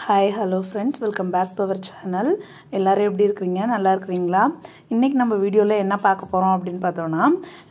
Hi hello friends welcome back to our channel எல்லோரும் எப்படி இருக்கிறீங்க நல்லா இருக்கிறீங்களா இன்றைக்கி நம்ம வீடியோவில் என்ன பார்க்க போகிறோம் அப்படின்னு பார்த்தோன்னா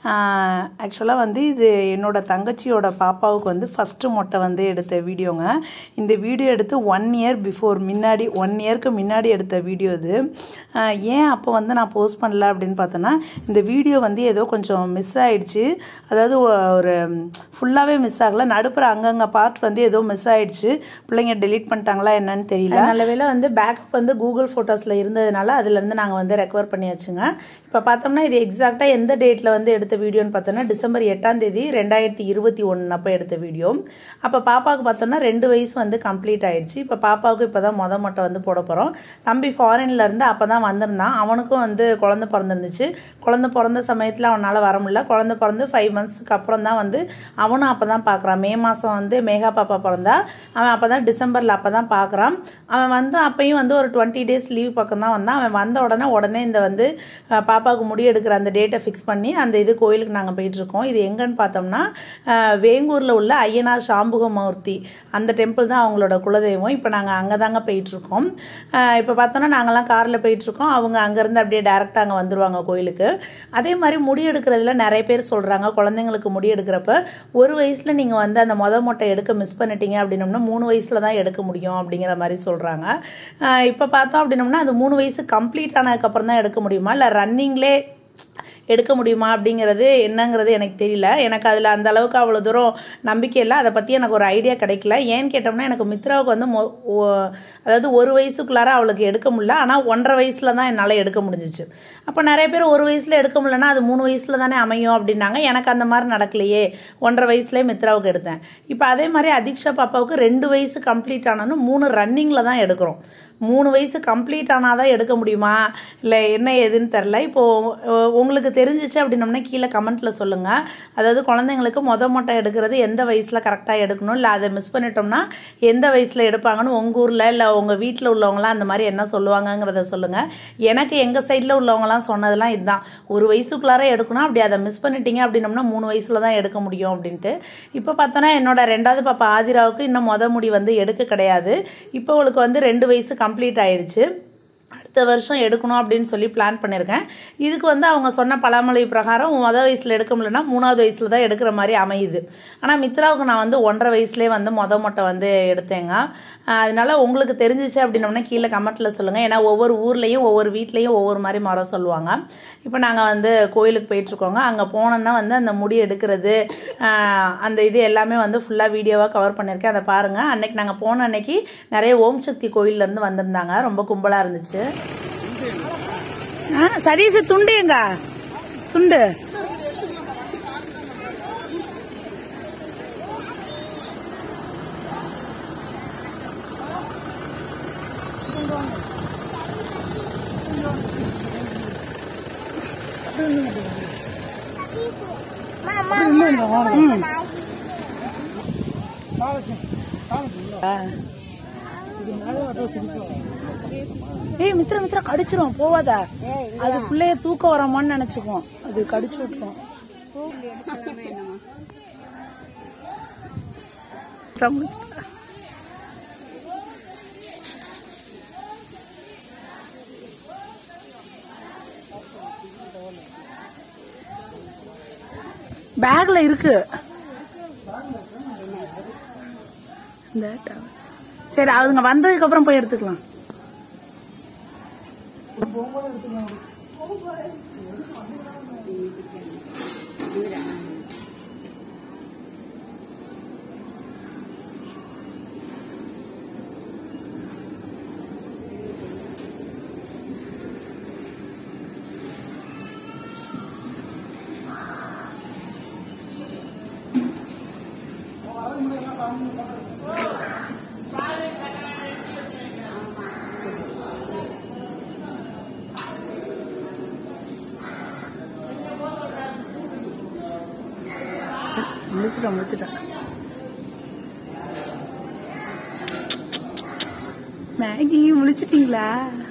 ஆக்சுவலாக வந்து இது என்னோட தங்கச்சியோட பாப்பாவுக்கு வந்து ஃபஸ்ட்டு மொட்டை வந்து எடுத்த வீடியோங்க இந்த வீடியோ எடுத்து ஒன் இயர் பிஃபோர் முன்னாடி ஒன் இயர்க்கு முன்னாடி எடுத்த வீடியோ இது ஆஹ் ஏன் அப்போ வந்து நான் போஸ்ட் பண்ணல அப்படின்னு பார்த்தோன்னா இந்த வீடியோ வந்து ஏதோ கொஞ்சம் மிஸ் ஆயிடுச்சு அதாவது ஒ- ஒரு ஃபுல்லாகவே மிஸ் ஆகல நடுப்புற அங்கங்கே பார்ட் வந்து ஏதோ மிஸ் ஆயிடுச்சு பிள்ளைங்க டெலீட் பண்ணிட்டாங்களா என்னன்னு தெரியல நல்ல வேளை வந்து பேக்கப் வந்து கூகுள் ஃபோட்டோஸில் இருந்ததுனால அதுலேருந்து நாங்கள் வந்து ரெக்கவர் பண்ணியாச்சுங்க இப்போ பார்த்தோம்னா இது எக்ஸாக்டாக எந்த டேட்டில் வந்து எடுத்த வீடியோன்னு பார்த்தோன்னா டிசம்பர் எட்டாம் தேதி ரெண்டாயிரத்தி இருபத்தி ஒன்று அப்போ எடுத்த வீடியோ அப்போ பாப்பாவுக்கு பார்த்தோம்னா ரெண்டு வயசு வந்து கம்ப்ளீட் ஆயிடுச்சு இப்போ பாப்பாவுக்கு இப்போ தான் மொத மொட்டை வந்து போட போகிறோம் தம்பி ஃபாரின்ல இருந்து அப்போ தான் வந்திருந்தான் அவனுக்கும் வந்து குழந்தை பிறந்திருந்துச்சு குழந்தை பிறந்த சமயத்தில் அவனால் வர முடியல குழந்தை பிறந்து ஃபைவ் மந்த்ஸ்க்கு அப்புறம் தான் வந்து அவனும் அப்போ தான் பார்க்குறான் மே மாதம் வந்து மேகா பாப்பா பிறந்தா அவன் அப்போ தான் டிசம்பரில் அப்போ தான் பார்க்குறான் அவன் வந்து அப்பயும் வந்து ஒரு டுவெண்ட்டி டேஸ் லீவ் பக்கம் தான் வந்தான் அவன் வந்த உடனே உடனே இந்த வந்து அஹ், பாப்பாவுக்கு முடி எடுக்கிற அந்த டேட்டை ஃபிக்ஸ் பண்ணி அந்த இது கோயிலுக்கு நாங்கள் போயிட்டுருக்கோம் இது எங்கன்னு பார்த்தோம்னா அஹ், வேங்கூரில் உள்ள ஐயனார் சாம்புகமூர்த்தி அந்த டெம்பிள் தான் அவங்களோட குலதெய்வம் இப்போ நாங்கள் அங்கே தாங்க போயிட்டுருக்கோம் இப்போ பார்த்தோன்னா நாங்கள்லாம் காரில் போயிட்டுருக்கோம் அவங்க அங்கேருந்து அப்படியே டேரெக்டாக அங்கே வந்துருவாங்க கோயிலுக்கு அதே மாதிரி முடி எடுக்கிறதுல நிறைய பேர் சொல்கிறாங்க குழந்தைங்களுக்கு முடி எடுக்கிறப்ப ஒரு வயசில் நீங்கள் வந்து அந்த மொத மொட்டை எடுக்க மிஸ் பண்ணிட்டீங்க அப்படின்னோம்னா மூணு வயசில் தான் எடுக்க முடியும் அப்படிங்கிற மாதிரி சொல்கிறாங்க இப்போ பார்த்தோம் அப்படின்னோம்னா அது மூணு வயசு கம்ப்ளீட் ஆனதுக்கப்புறம் தான் எடுக்க முடியுமா இல்லை ரன்னிங்லே எடுக்க முடியுமா அப்படிங்கிறது என்னங்கிறது எனக்கு தெரியல எனக்கு அதில் அந்த அளவுக்கு அவ்வளோ தூரம் நம்பிக்கை இல்லை அதை பற்றி எனக்கு ஒரு ஐடியா கிடைக்கல ஏன்னு கேட்டோம்னா எனக்கு மித்ராவுக்கு வந்து மொ- ஒ- அதாவது ஒரு வயசுக்குள்ளார அவளுக்கு எடுக்க முடியல ஆனால் ஒன்றரை வயசில் தான் என்னால் எடுக்க முடிஞ்சிச்சு அப்போ நிறைய பேர் ஒரு வயசில் எடுக்க முடியலன்னா அது மூணு வயசில் தானே அமையும் அப்படின்னாங்க எனக்கு அந்த மாதிரி நடக்கலையே ஒன்றரை வயசுலேயே மித்ராவுக்கு எடுத்தேன் இப்போ அதே மாதிரி அதிக்ஷா பாப்பாவுக்கு ரெண்டு வயசு கம்ப்ளீட் ஆனாலும் மூணு ரன்னிங்கில் தான் எடுக்கிறோம் மூணு வயசு கம்ப்ளீட் ஆனால் தான் எடுக்க முடியுமா இல்லை என்ன ஏதுன்னு தெரில இப்போது உங்களுக்கு தெரிஞ்சிச்சு அப்படின்னோம்னா கீழே கமெண்ட்டில் சொல்லுங்கள் அதாவது குழந்தைங்களுக்கு மொத மொட்டை எடுக்கிறது எந்த வயசில் கரெக்டாக எடுக்கணும் இல்லை அதை மிஸ் பண்ணிட்டோம்னா எந்த வயசில் எடுப்பாங்கன்னு உங்கள் ஊரில் இல்லை உங்கள் வீட்டில் உள்ளவங்களாம் அந்த மாதிரி என்ன சொல்லுவாங்கங்கிறத சொல்லுங்கள் எனக்கு எங்கள் சைடில் உள்ளவங்கலாம் சொன்னதெல்லாம் இதுதான் ஒரு வயசுக்குள்ளார எடுக்கணும் அப்படி அதை மிஸ் பண்ணிட்டீங்க அப்படின்னோம்னா மூணு வயசில் தான் எடுக்க முடியும் அப்படின்ட்டு இப்போ பார்த்தோன்னா என்னோட ரெண்டாவது பாப்பா ஆதிராவுக்கு இன்னும் மொத முடி வந்து எடுக்க கிடையாது இப்போ அவளுக்கு வந்து ரெண்டு வயசு கம்ப்ளீட் ஆயிடுச்சு அடுத்த வருஷம் எடுக்கணும் அப்படின்னு சொல்லி பிளான் பண்ணியிருக்கேன் இதுக்கு வந்து அவங்க சொன்ன பழமொழி பிரகாரம் மொதல் வயசில் எடுக்க முடியலன்னா மூணாவது வயசில் தான் எடுக்கிற மாதிரி அமையுது ஆனால் மித்ராவுக்கு நான் வந்து ஒன்றரை வயசுலேயே வந்து மொத மொட்டை வந்து எடுத்தேங்க ஆஹ் அதனால உங்களுக்கு தெரிஞ்சிச்சு அப்படின்னோம்னா கீழே கமெண்ட்டில் சொல்லுங்கள் ஏன்னா ஒவ்வொரு ஊர்லேயும் ஒவ்வொரு வீட்லேயும் ஒவ்வொரு மாதிரி மரம் சொல்லுவாங்க இப்போ நாங்கள் வந்து கோயிலுக்கு போயிட்டுருக்கோங்க அங்கே போனோன்னா வந்து அந்த முடி எடுக்கிறது ஆஹ் அந்த இது எல்லாமே வந்து ஃபுல்லாக வீடியோவாக கவர் பண்ணியிருக்கேன் அதை பாருங்கள் அன்னைக்கு நாங்கள் போன அன்னைக்கு நிறைய ஓம் சக்தி கோயில்லேருந்து வந்திருந்தாங்க ரொம்ப கும்பலாக இருந்துச்சு சதீஷ் துண்டு எங்க துண்டு ஏய் மித்ரா மித்ரா கடிச்சிரும் போவாத அது பிள்ளைய தூக்க வராமான்னு நினைச்சுக்கும் அது கடிச்சு விட்டுரும் பேக்ல இருக்கு இந்த towel. சரி அவங்க வந்ததுக்கு அப்புறம் போய் எடுத்துக்கலாம் முடிச்சுட்டேன் முடிச்சுட்டேன் மேகி முடிச்சிட்டீங்களா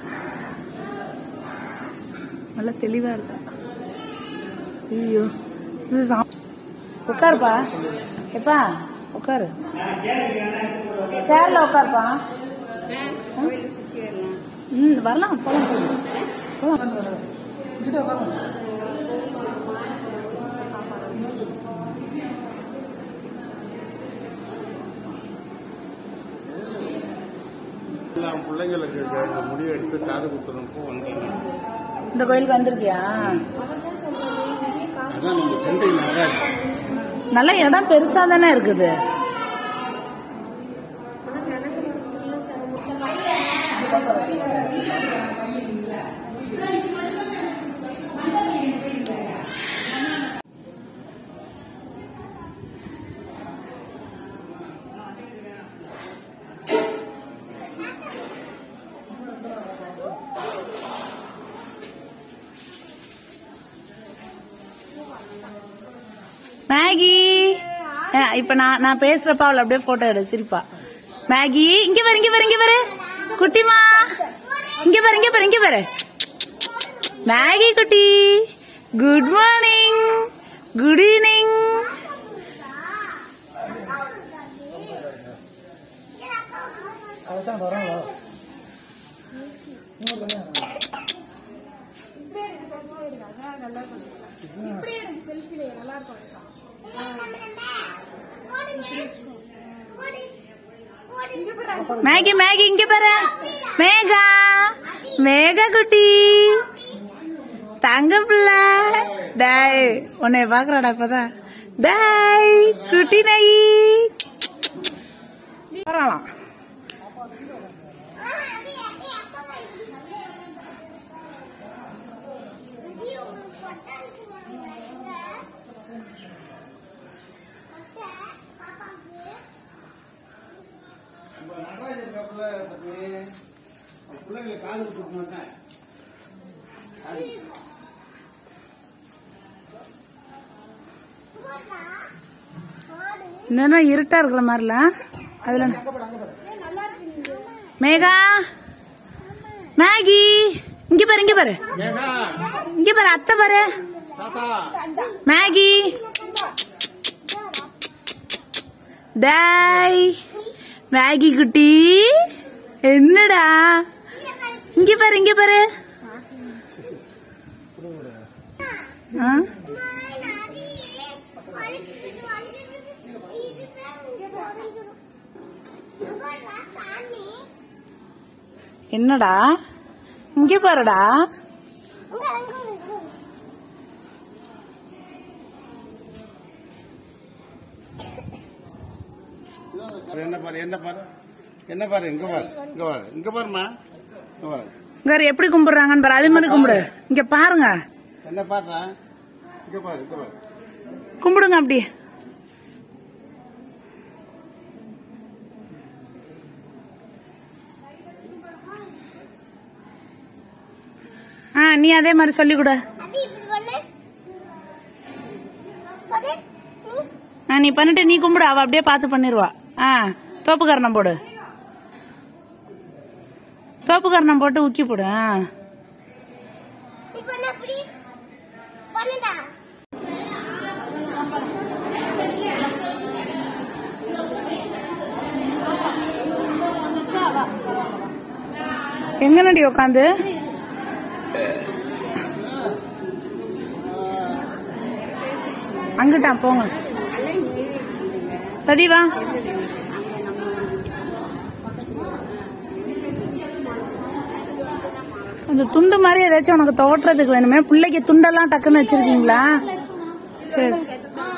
நல்லா தெளிவா இருக்கா ஐயோ இது சாப் உட்காருப்பா எப்பா உட்காரு சேர்ல உட்காருப்பா ம் வரலாம் போலாம் போலாம் போலாம் எல்லாம் பிள்ளைங்களுக்கு இந்த முடிவு எடுத்து காது குத்துறப்போ வந்தீங்க இந்த கோயிலுக்கு வந்திருக்கியா அதான் நீங்க சென்றீங்க நல்ல இடம் பெருசா தானே இருக்குது மேகி அஹ், இப்ப நான் நான் பேசுறப்ப அவளை அப்படியே போட்டோ எடு சிரிப்பா மேகி இங்க பாரு இங்க பாரு இங்க பாரு குட்டிமா இங்க பாரு இங்க பாரு இங்க பாரு மேகி குட்டி good morning good evening Maggie Maggie இங்க பாரு மேகா மேகா குட்டி தங்க பிள்ளை டாய் உன்னை பாக்குறாடா இப்பதான் டாய் குட்டி நாய் வரலாம் பிள்ளைங்களுக்கு காது குத்துக்க மாட்டேன் இன்னும் இருட்டா இருக்கிற மாதிரில அதுல மேகா மேகி இங்க பாரு இங்க பாரு மேகா இங்க பாரு அத்தை பாரு தாத்தா மேகி டாய் மேகி குட்டி என்னடா இங்க பாரு இங்க பாரு ஆ? என்னடா இங்க பாருடா என்ன பாரு என்ன பாரு என்ன பாரு இங்க பாரு இங்க பாரு இங்க பாருமா இங்க பாரு இங்க பாரு, எப்படி கும்பிடுறாங்கன்னு பாரு அதே மாதிரி கும்பிடு இங்க பாருங்க என்ன பாடுறா இங்க பாரு இங்க பாரு கும்பிடுங்க அப்படி ஆ நீ அதே மாதிரி சொல்லி கொடு ஆ நீ பண்ணிட்டு நீ கும்பிடு அவ அப்படியே பார்த்து பண்ணிருவா ஆ தோப்பு கரணம் போடு தோப்பு கரணம் போட்டு உக்கி போடு ஆ எங்கனடி உட்காந்து அங்கிட்டா போங்க சதிவா அந்த துண்டு மாதிரி ஏதாச்சும் உனக்கு துவட்டுறதுக்கு வேணுமே பிள்ளைக்கு துண்டெல்லாம் டக்குன்னு வச்சிருக்கீங்களா சரி சரி.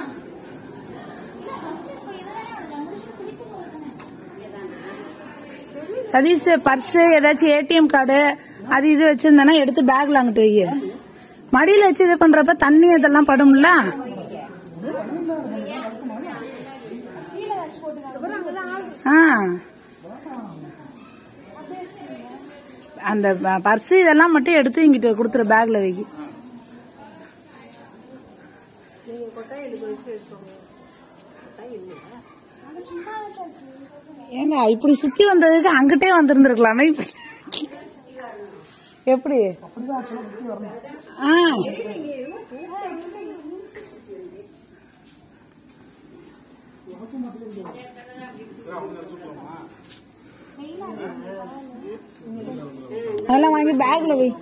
சதீஷ் பர்ஸ் ஏதாச்சும் ஏடிஎம் கார்டு அது இது வச்சிருந்தேன்னா எடுத்து பேக்ல அங்கிட்டு வை மடியில வச்சு இது பண்றப்ப தண்ணி இதெல்லாம் படும்ல ஆ அந்த பர்ஸ் இதெல்லாம் மட்டும் எடுத்து இங்கிட்டு கொடுத்துரு பேக்ல வை ஏங்க இப்படி சுத்தி வந்ததுக்கு அங்கிட்டே வந்திருந்திருக்கலாமே இப்ப- எப்படி ஆ அதெல்லாம் வாங்கி பேக்ல வை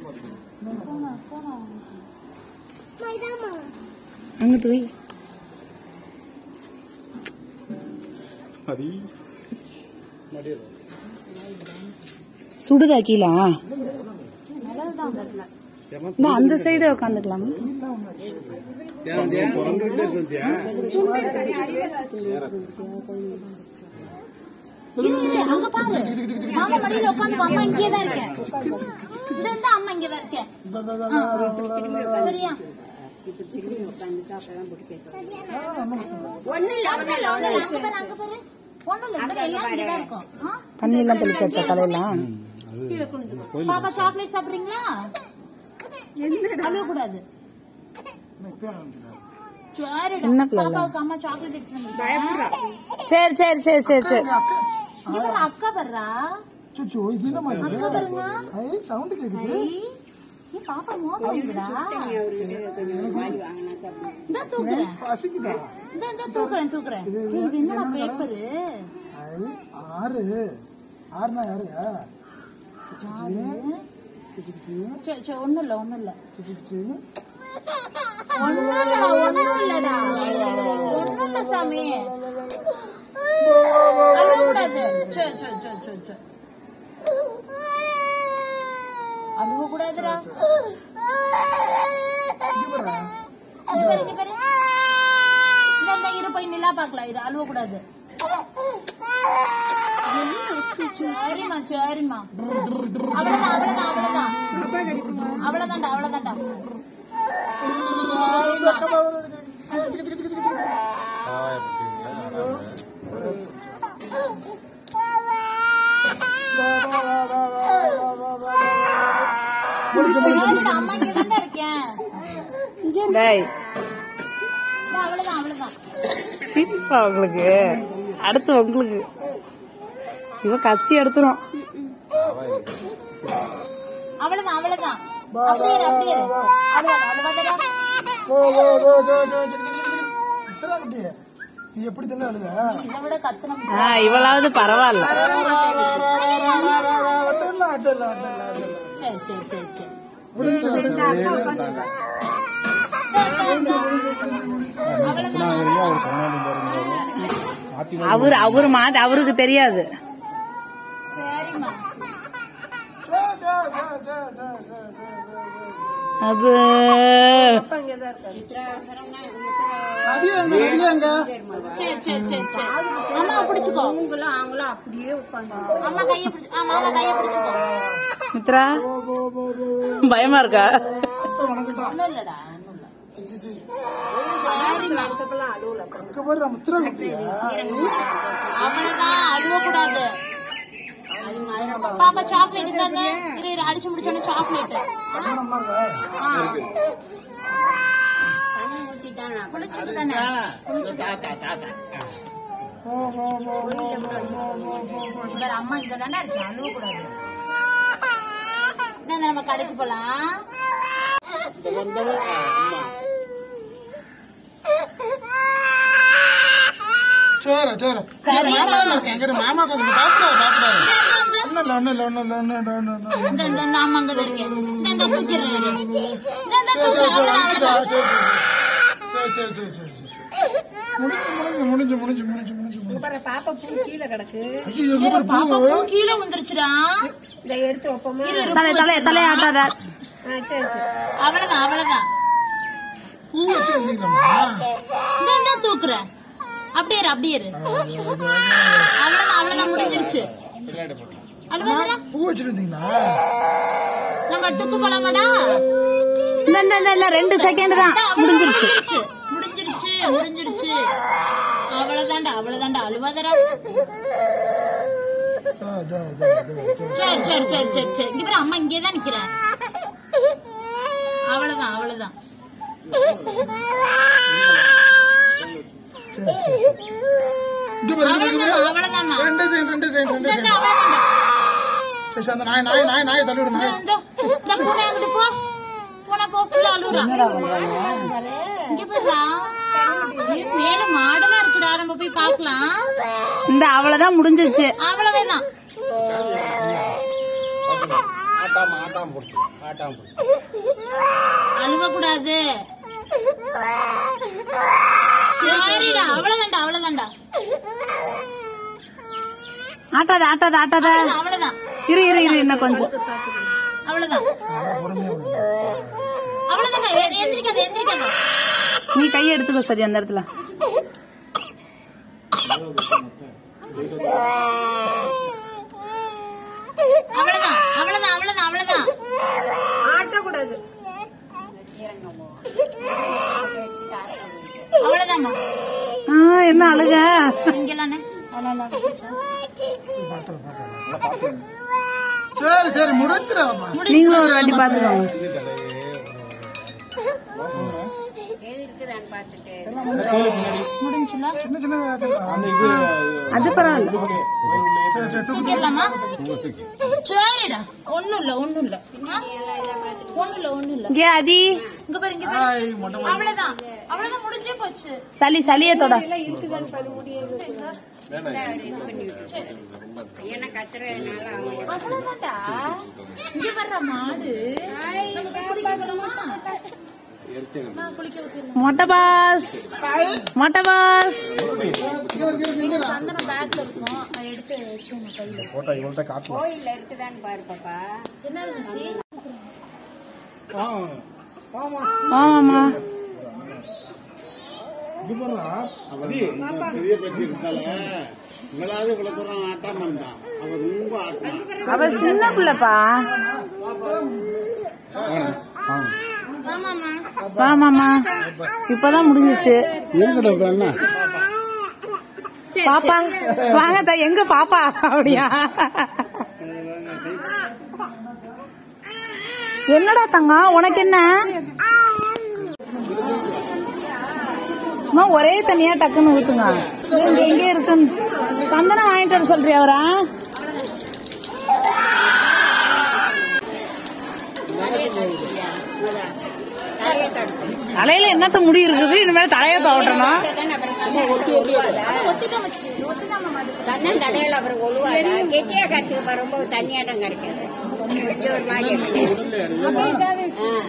அங்கிட்டு வை சுடுதா கீழா நான் அந்த சைடு உட்காந்துக்கலாம் பிறந்துகிட்டே இருந்தியா அங்க பாரு மாமா மடியில உட்காந்து அம்மா இங்கே தான் இருக்கேன் இந்த இந்த அம்மா இங்க தான் இருக்கேன் ஆ, சரியா ஒண்ணு இல்ல ஒண்ணு இல்ல ஒண்ணு இல்ல அங்க பாரு அங்க பாரு ஒண்ணு இல்ல இந்த எல்லாம் இங்க தான் இருக்கும் ஆ? தண்ணி எல்லாம் தெளிச்சாச்சா தலையெல்லாம் கீழே குனிஞ்சு போ. பாப்பா சாக்லேட் சாப்பிடுறீங்களா அழுவ கூடாது சரிடா. சின்ன பிள்ளை இல்ல. பாப்பாவுக்கு அம்மா சாக்லேட் எடுத்துட்டு வந்திருக்காங்க. சரி சரி சரி சரி சரி இங்க பாரு, அக்கா பர்றா சுச்சு இது என்ன மாதிரி அக்கா பாருங்க ஐ சவுண்ட் கேக்குது ஐ, நீ பாப்பா மோகம் வைங்கடா. இந்தா தூக்குறேன் பசிக்குதா இந்த இந்த தூக்குறேன் தூக்குறேன் ஏய், இது என்னடா பேப்பரு ஐ ஆறு ஆறுனா யாருயா சரி சரி ஒண்ணும் இல்ல ஒண்ணும் இல்ல சுச்சு ஒண்ணும் இல்லடா ஒண்ணும் இல்லடா ஒண்ணும் இல்ல சாமி அழுவக்கூடாது சரி சரி சரி சரி சரி அழுவக்கூடாதுடா இங்க பாரு இங்க பாரு இந்த இந்த இரு போய் நிலா பாக்கலாம் இரு அழுவக்கூடாது சரிம்மா சரிம்மா அவ்வளவுதான் அவ்வளவுதான் அவ்வளவுதான் அவ்வளவுதான்டா அவ்வளவுதான்டா சரிம்மா சரிடா, அம்மா இங்க தான்டா இருக்கேன் டேய் இந்தா, அவ்வளவுதான் அவ்வளவுதான் சிரிப்பா உங்களுக்கு அடுத்து உங்களுக்கு இவ கத்தி எடுத்துரும் அவ்வளவுதான் அவ்வளவுதான் அப்படியே இரு, அப்படியே இரு. அழுவாத அழுவாதடா ஓ ஓ ஓ ஜோ ஜோ இத்தனை குட்டி நீ எப்படி தானே அழுத இதை விட கத்தனம் ஆ இவளாவது பரவாயில்ல அட்டல அட்டல அட்டல அட்டல சரி சரி சரி சரி அவரு அவரு மாத்தி அவருக்கு தெரியாது சரிம்மா ஜோ ஜோ ஜோ ஜோ ஜோ ஜோ அது அது எங்க அது எங்க சரி சரி சரி சரி அம்மாவை பிடிச்சுக்கோ அம்மா கைய பிடிச்சு ஆ, மாமா கைய பிடிச்சுக்கோ மித்ரா பயமா இருக்கா ஒண்ணும் இல்லடா ஒண்ணும் இல்ல சரிம்மா அங்க பாரு நம்ம திரு குட்டியா அவ்வளவுதான் அழுவ கூடாது பாப்பா சாக்லேட் தானே இரு இரு அடிச்சு முடிச்சோன்னு சாக்லேட் குளிச்சுட்டு தானே ஓ ஓ ஓ வேற அம்மா இங்க தானே இருக்கு அழுவ கூடாது இந்தாங்க, நம்ம கடைக்கு போலாம் சோர சோர மாமா இருக்கேன் இங்க இரு, மாமா கொஞ்சம் பாப்பா பாப்பா ஒண்ணும் இல்ல ஒண்ணும் இல்ல ஒண்ணும் இல்ல ஒண்ணும் இல்ல ஒண்ணும் இல்ல இந்த இந்த இந்த அம்மா அங்க இருக்கேன் இந்த இந்த தூக்கிடுறேன் இரு. இந்த இந்த தூக்குறேன் அவ்வளவுதான் அவ்வளவுதான் சரி சரி சரி சரி சரி முடிஞ்சு முடிஞ்சு முடிஞ்சு முடிஞ்சு முடிஞ்சு முடிஞ்சு பாப்பா பூ கீழே கிடக்கு ஐயோ, இங்க பாரு, பாப்பா பூவு. பூ கீழே விழுந்துருச்சுடா இதை எடுத்து வைப்போமா இரு, இரு, தலை தலை தலை ஆட்டாத அவ்வளவுதான் அவ்வளவுதான் பூ வச்சிருந்தீங்களா இந்த இந்த தூக்குறேன் அப்படியே இரு அப்படியே இரு அவ்வளவுதான் அவ்வளவுதான் முடிஞ்சிருச்சு அழுவாதடா பூ வச்சிருந்தீங்களா நம்ம டுக்கு போலாமாடா இந்த இந்த இந்த இல்ல ரெண்டு செகண்ட் தான் முடிஞ்சிருச்சு முடிஞ்சிருச்சு முடிஞ்சிருச்சு அவ்வளவுதான்டா அவ்வளவுதான்டா அழுவாதடா அதோ, அதோ, அதோ, அதோ, அதோ. சரி சரி சரி சரி சரி இங்க பாரு அம்மா இங்கே தான் நிக்கிறேன் அவ்வளவுதான் அவ்வளவுதான் சரி, சரி. இங்க பாரு, இங்க பாரு, இங்க பாரு. அவ்வளவுதாம்மா ரெண்டு செகண்ட் ரெண்டு செகண்ட் ரெண்டு இந்த செகண்ட் அவ்வளவுதான்டா சரி சரி, அந்த நாய் நாய் நாய் நாயை தள்ளி விடு நாய் இந்த இந்த பூனை அங்கிட்டு போ பூனை போ புள்ள அழுகுறா இங்க பாருடா ஏய், மேல மாடெல்லாம் இருக்குடா நம்ம போய் பார்க்கலாம் இந்த அவ்வளவுதான் முடிஞ்சிருச்சு அவ்வளவுதான் ஆட்டாம ஆட்டாம பிடிச்சி ஆட்டாம பிடிச்சி அழுவ கூடாது சரிடா அவ்வளவுதான்டா அவ்வளவுதான்டா ஆட்டாத ஆட்டாத ஆட்டாத அவ்வளவுதான் இரு இரு இரு இன்னும் கொஞ்சம் அவ்வளவுதான் அவ்வளவுதான்டா எ- எந்திரிக்காத எந்திரிக்காத நீ கையை எடுத்துக்கோ சரி அந்த இடத்துல அவ்வளவுதான் அவ்வளவுதான் அவ்வளவுதான் அவ்வளவுதான் அவ்வளவுதாம்மா ஆ என்ன அழுக இங்கெல்லாம் அவ்வளவுதான் சரி சரி முடிச்சிடாமா நீங்களும் ஒரு வாட்டி பாத்துக்கோங்க முடிஞ்சுல சின்ன சின்ன அது பரவாயில்ல சரி சரி தூக்கு தூக்கிடலாமா சரிடா ஒண்ணும் இல்ல ஒண்ணும் இல்ல ஒண்ணும் இல்ல ஒண்ணும் இல்ல இங்கே அதி இங்க பாரு இங்க பாரு அவ்வளவுதான் அவ்வளவுதான் முடிஞ்சே போச்சு சளி சளியை தொட அவ்வளவுதான்டா இங்க வர்ற மாடு நம்ம போய் குளிக்க விடலாமா? நான் குளிக்க வைக்கிறேன் மொட்டை பாஸ் மொட்டை பாஸ் சந்தன பேக்ல இருக்கும் அதை எடுத்து வச்சுக்கணும் கையில போட்டோ இவள்கிட்ட காட்டலாம் என்ன இருந்துச்சு ஆமாம்மா இது பண்ணலாம் பெரிய பற்றி இருக்கால இவளாவது இவ்வளவு தூரம் ஆட்டாம இருந்தான் அவன் ரொம்ப ஆட்டான் அவ சின்ன பிள்ளைப்பா ஆமாமா ஆமாம்மா இப்பதான் முடிஞ்சிச்சு இருக்கட்டும் என்ன பாப்பா வாங்க தா எங்க பாப்பா அப்படியா என்னடா தங்கம் உனக்கு என்ன சும்மா ஒரே தனியா டக்குன்னு ஊத்துங்க இங்க எங்க இருக்குன்னு சந்தனம் வாங்கிட்டு வர சொல்றியா அவரா தலையில என்னத்த முடி இருக்குது இனிமேல் தலைய தோட்டணும் தண்ணன் தடையில அப்புறம் ஒழுவாத கெட்டியா கரைச்சிருப்பா ரொம்ப தண்ணியாட்டம் கரைக்காது கொஞ்சம் ஒரு மாதிரி இருக்கும். ஆ.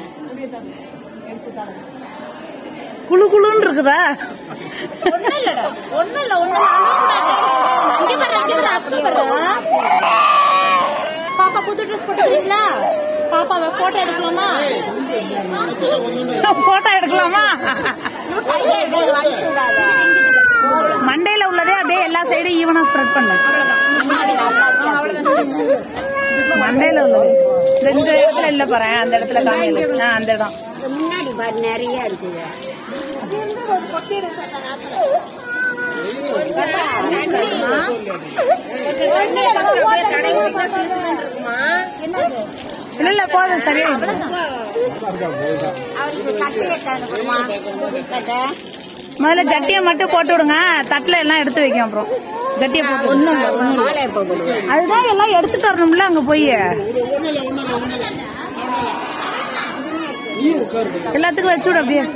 குளு குளுன்னு இருக்குதா ஒண்ணும் இல்லடா ஒண்ணும் இல்ல ஒண்ணும் இல்ல அழுவக்கூடாது. இங்க பாரு இங்க பாரு அங்க பாரு பாப்பா புது ட்ரெஸ் போட்டுக்கிறீங்களா பாப்பாவை போட்டோ எடுக்கலாமா போட்டோ எடுக்கலாமா மண்டையில உள்ளதே அப்படியே எல்லா சைடும் ஈவனா ஸ்ப்ரெட் பண்ணு மண்டையில உள்ளது இந்த- இந்த இடத்துல இல்ல பாரு அந்த இடத்துல காமியல ஆ, அந்த இடம் முன்னாடி பாரு நிறைய இருக்குது இல்ல இல்ல போதும் சரியா அவருக்கு கட்டையை தரணுமா கட்டை முதல்ல ஜட்டியை மட்டும் போட்டு விடுங்க தட்டுல எல்லாம் எடுத்து வைக்கும் அப்புறம் ஜட்டியை போட்டு ஒண்ணும் இல்ல ஒண்ணும் இல்ல. மாலை எப்போ கொடுக்குறேன் அதுதான் எல்லாம் எடுத்துட்டு வரணும்ல அங்க போய் எல்லாத்துக்கும் வச்சு விடு அப்படியே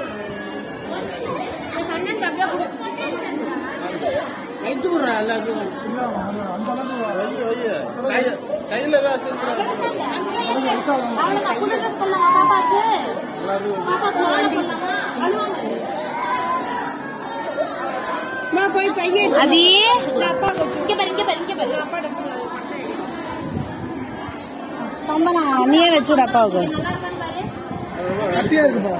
வைத்து விடுறா எல்லாத்தையும் கைய- கையில தான் வச்சிருக்கிறேன் அவ்வளவுதான் புது ட்ரெஸ் பண்ணலாமா பாப்பாக்கு பாப்பாக்கு மாலை பண்ணலாமா அழுவாங்க அது இங்க பாரு இங்க பாரு இங்க பாரு சந்தனா நீயே வச்சு விடு அப்பாவுக்கு கத்தியா இருக்குப்பா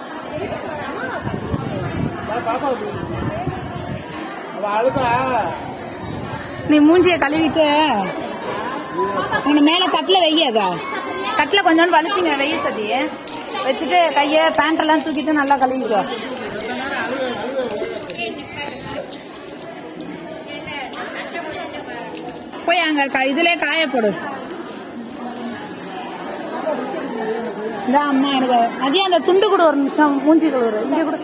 அவ அழுதா நீ மூஞ்சிய கழுவிட்டு உன்னை மேல தட்டுல வையாத தட்டுல கொஞ்சோண்டு வலிச்சுங்க வெய்ய சதி வச்சுட்டு கைய பேண்ட் எல்லாம் தூக்கிட்டு நல்லா கழுவிக்கோ போய் அங்க க- இதுலயே காய போடு இந்த அம்மா எனக்கு அதே அந்த துண்டு கூட ஒரு நிமிஷம் மூஞ்சி கழுவுற இங்க கூட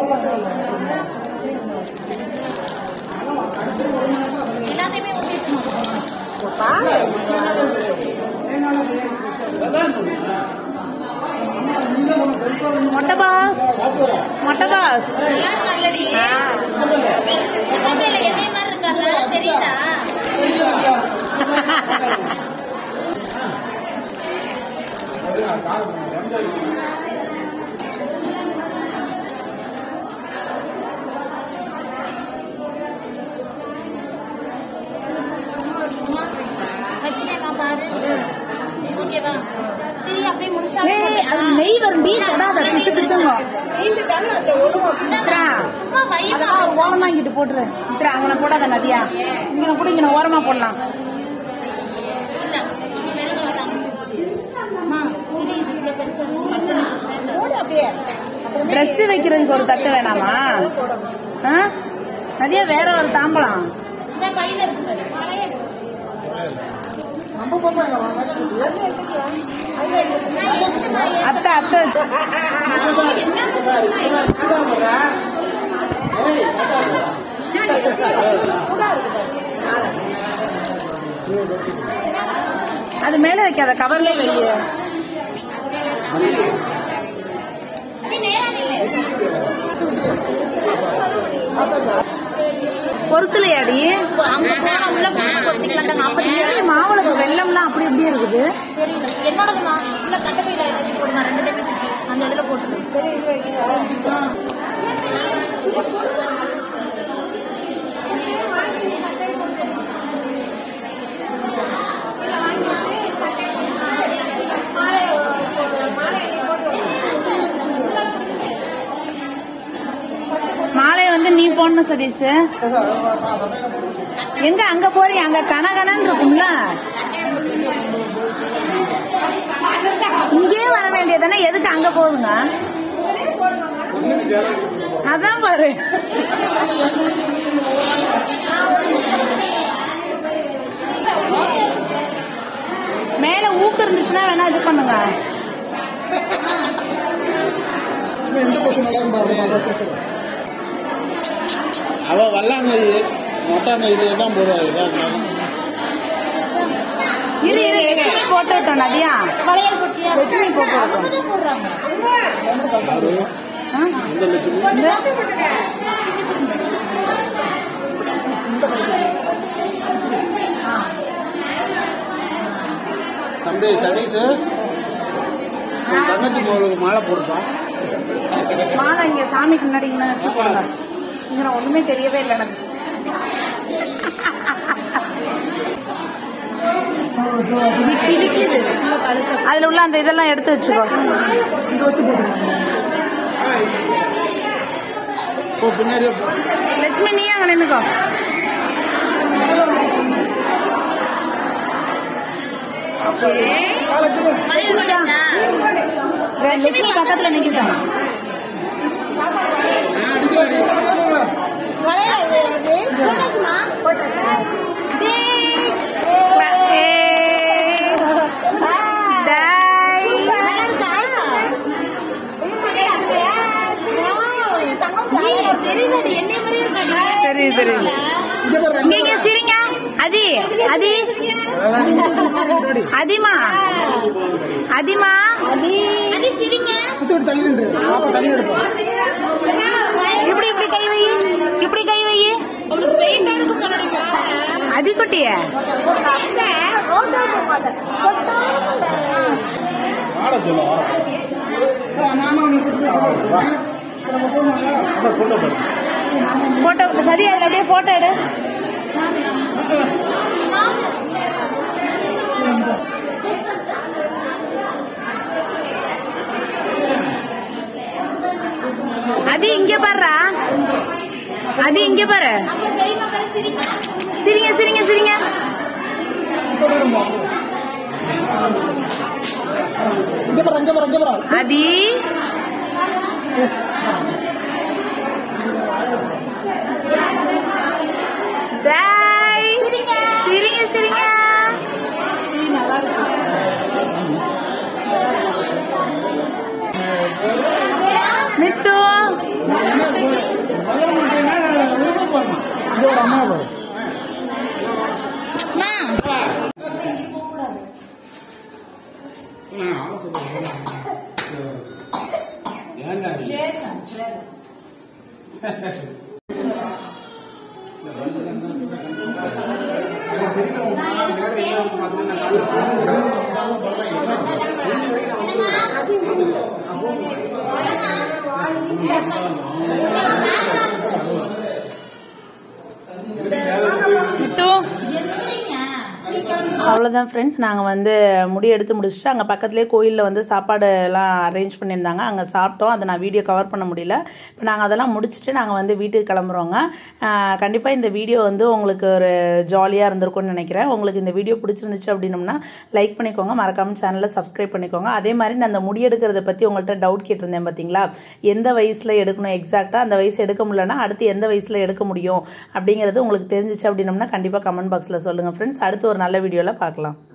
எல்லாத்தையுமே ஊத்திட்டு மொட்டை பாஸ் மொட்டை பாஸ் நல்லா இருக்காங்கடி சின்ன பிள்ளைல என்னைய மாதிரி இருக்காங்க தெரியுதா வச்சுட்டேன் பாரு ஓகேவா சரி அப்படியே முழுசா அது நெய் வரும்பி தொடாத பிசு பிசுங்க சும்மா வை அதெல்லாம் ஒரு ஓரமா இங்கிட்டு போட்டுரு இத்திரா அங்கே போடாத நதியா இங்கே கூட இங்கே ஓரமா போடலாம் போடு அப்படியே ட்ரெஸ் வைக்கிறதுக்கு ஒரு தட்டு வேணாமா ஆ? நதியா வேற ஒரு தாம்பலம் இந்த பையில இருக்கு பாரு பழைய அத்தை அத்தை அது மேல வைக்காத கவர்லயே வெளியே பொறுக்கலையாடி அங்க போனா உள்ள போனா பொறுத்திக்கலாம்டாங்க அப்ப ஏய், மாவுளக்கு வெள்ளம்லாம் அப்படி அப்படியே இருக்குது என்னோடதுமா உள்ள கட்டப்பையில வச்சு போடுமா ரெண்டு டைம் தூக்கி அந்த இதுல போட்டு மாலையை வந்து நீ போடணும் சதீஷ் எங்க அங்க போறீங்க அங்க கனகனன்னு இருக்கும்ல இங்கே வர வேண்டியதானே எதுக்கு அங்க போகுதுங்க அதான் பாரு மேல ஊக்கு இருந்துச்சுன்னா வேணா இது பண்ணுங்க சும்மா எந்த கொஸ்டின் நல்லா பாருங்க அவ வல்லாங்கை மொட்டாங்க இது தான் போடுவா இதான் இரு இரு லட்சுமி போட்டு விட்டோம் நதியா வளையல் குட்டியா லட்சுமி போட்டு விட்டோம் தான் போடுறாங்க யாரு ஆ? எந்த லட்சுமி தம்பி சதீஷ் உன் தங்கச்சி போடுறதுக்கு மாலை போடுப்பான் மாலை இங்க சாமிக்கு முன்னாடி இங்க வச்சு போடுங்க இங்க நான் ஒண்ணுமே தெரியவே இல்லை எனக்கு இது கிழிக்குது. அதுல உள்ள அந்த இதெல்லாம் எடுத்து வச்சுக்கோ போ பின்னாடியே போ லட்சுமி நீ அங்க நின்னுக்கோ லட்சுமி பக்கத்துல நிக்கிட்டான் வளையல் போட்டாச்சுமா நல்லா இருக்கா தெரியுதாடி என்னை மாதிரி இருக்காடி தெரியுது தெரியுது நீங்க சிரிங்க அதி அதி அதிமா அதிமா அது சிரிங்க விட்டு தள்ளி நின்று பாப்பா தள்ளி எடுப்போம் இப்படி இப்படி கை வை இப்படி கை வை அவளுக்கு பெயிண்டா இருக்கும் கண்ணாடிப்பா அதி குட்டிய ரோசா மாட்டேன் ஆட சொல்லுவோம் மாமா உனக்கு போட்டோ பாரு போட்டோ சரி அதுல அப்படியே போட்டோ எடு அது இங்க பாருடா அது இங்க பாரு அப்புறம் பெரியம்மா பேரு சிரிங்க சிரிங்க சிரிங்க சிரிங்க இங்க பாரு இங்க பாரு இங்க பாரு அதி பாய் சிரிங்க சிரிங்க மித்து பாருமா இதோட அம்மா பாரு ஏன்டா நீ? அவ்வளோதான் ஃப்ரெண்ட்ஸ் நாங்கள் வந்து முடி எடுத்து முடிச்சுட்டு அங்கே பக்கத்துலேயே கோயிலில் வந்து சாப்பாடு எல்லாம் அரேஞ்ச் பண்ணியிருந்தாங்க அங்கே சாப்பிட்டோம் அதை நான் வீடியோ கவர் பண்ண முடியல இப்போ நாங்கள் அதெல்லாம் முடிச்சுட்டு நாங்கள் வந்து வீட்டுக்கு கிளம்புறோங்க கண்டிப்பாக இந்த வீடியோ வந்து உங்களுக்கு ஒரு ஜாலியாக இருந்திருக்கும்னு நினைக்கிறேன் உங்களுக்கு இந்த வீடியோ பிடிச்சிருந்துச்சு அப்படின்னம்னா லைக் பண்ணிக்கோங்க மறக்காமல் சேனலை சப்ஸ்கிரைப் பண்ணிக்கோங்க அதே மாதிரி நான் அந்த முடி எடுக்கிறத பற்றி உங்கள்கிட்ட டவுட் கேட்டிருந்தேன் பார்த்தீங்களா எந்த வயசில் எடுக்கணும் எக்ஸாக்டாக அந்த வயசு எடுக்க முடியலன்னா அடுத்து எந்த வயசில் எடுக்க முடியும் அப்படிங்கிறது உங்களுக்கு தெரிஞ்சிச்சு அப்படின்னம்னா கண்டிப்பாக கமெண்ட் பாக்ஸில் சொல்லுங்கள் ஃப்ரெண்ட்ஸ் அடுத்து ஒரு நல்ல வீடியோவில் பார்க்கலாம்